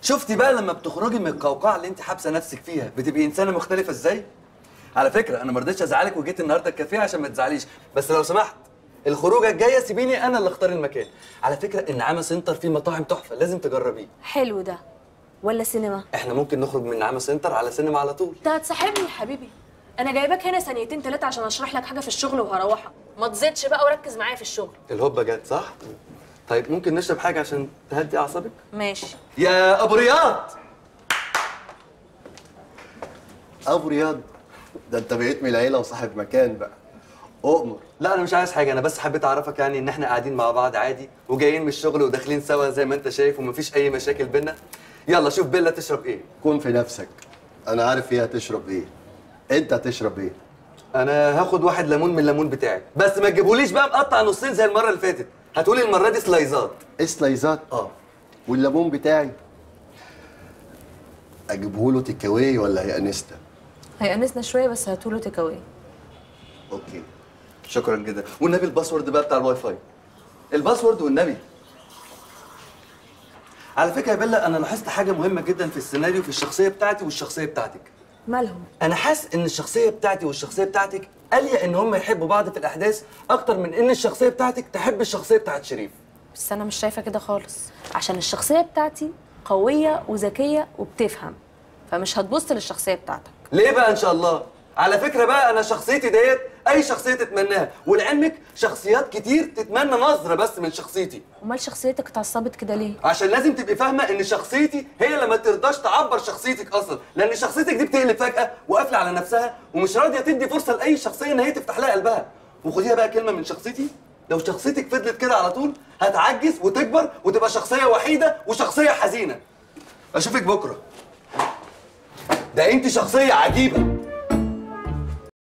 شفتي بقى لما بتخرجي من القوقعه اللي انت حابسه نفسك فيها بتبقي انسانه مختلفه ازاي على فكره انا ما رضيتش ازعلك وجيت النهارده الكافيه عشان ما تزعليش بس لو سمحت الخروجه الجايه سيبيني انا اللي اختار المكان على فكره النعامه سنتر فيه مطاعم تحفه لازم تجربيه حلو ده ولا سينما احنا ممكن نخرج من نعامه سنتر على سينما على طول انت هتصاحبني يا حبيبي انا جايباك هنا ثانيتين ثلاثه عشان اشرح لك حاجه في الشغل وهروحك ما تزيدش بقى وركز معايا في الشغل الهوبه جت صح طيب ممكن نشرب حاجه عشان تهدي اعصابك ماشي يا ابو رياض ابو رياض ده انت بقيت من العيله وصاحب مكان بقى اؤمر لا انا مش عايز حاجه انا بس حبيت اعرفك يعني ان احنا قاعدين مع بعض عادي وجايين من الشغل وداخلين سوا زي ما انت شايف ومفيش اي مشاكل بينا يلا شوف بيلا تشرب ايه كون في نفسك انا عارف ايه هتشرب ايه انت هتشرب ايه انا هاخد واحد ليمون من الليمون بتاعي بس ما تجيبوليش بقى مقطع نصين زي المره اللي فاتت هتقولي المره دي سلايزات سلايزات اه والليمون بتاعي اجيبه له تيك أواي ولا هي انستا هيأنسنا شويه بس هاتوله تيك اواي اوكي شكرا جدا والنبي الباسورد بقى بتاع الواي فاي الباسورد والنبي على فكره يا بيلا انا لاحظت حاجه مهمه جدا في السيناريو في الشخصيه بتاعتي والشخصيه بتاعتك مالهم انا حاسس ان الشخصيه بتاعتي والشخصيه بتاعتك قاليه ان هم يحبوا بعض في الاحداث اكتر من ان الشخصيه بتاعتك تحب الشخصيه بتاعت شريف بس انا مش شايفه كده خالص عشان الشخصيه بتاعتي قويه وذكيه وبتفهم فمش هتبص للشخصيه بتاعتك ليه بقى ان شاء الله على فكره بقى انا شخصيتي ديت اي شخصيه تتمناها ولعلمك شخصيات كتير تتمنى نظره بس من شخصيتي امال شخصيتك اتعصبت كده ليه عشان لازم تبقي فاهمه ان شخصيتي هي اللي ما ترضاش تعبر شخصيتك اصلا لان شخصيتك دي بتقلب فجاه وقافله على نفسها ومش راضيه تدي فرصه لاي شخصيه ان هي تفتح لها قلبها وخديها بقى كلمه من شخصيتي لو شخصيتك فضلت كده على طول هتعجز وتكبر وتبقى شخصيه وحيده وشخصيه حزينه اشوفك بكره ده انت شخصيه عجيبه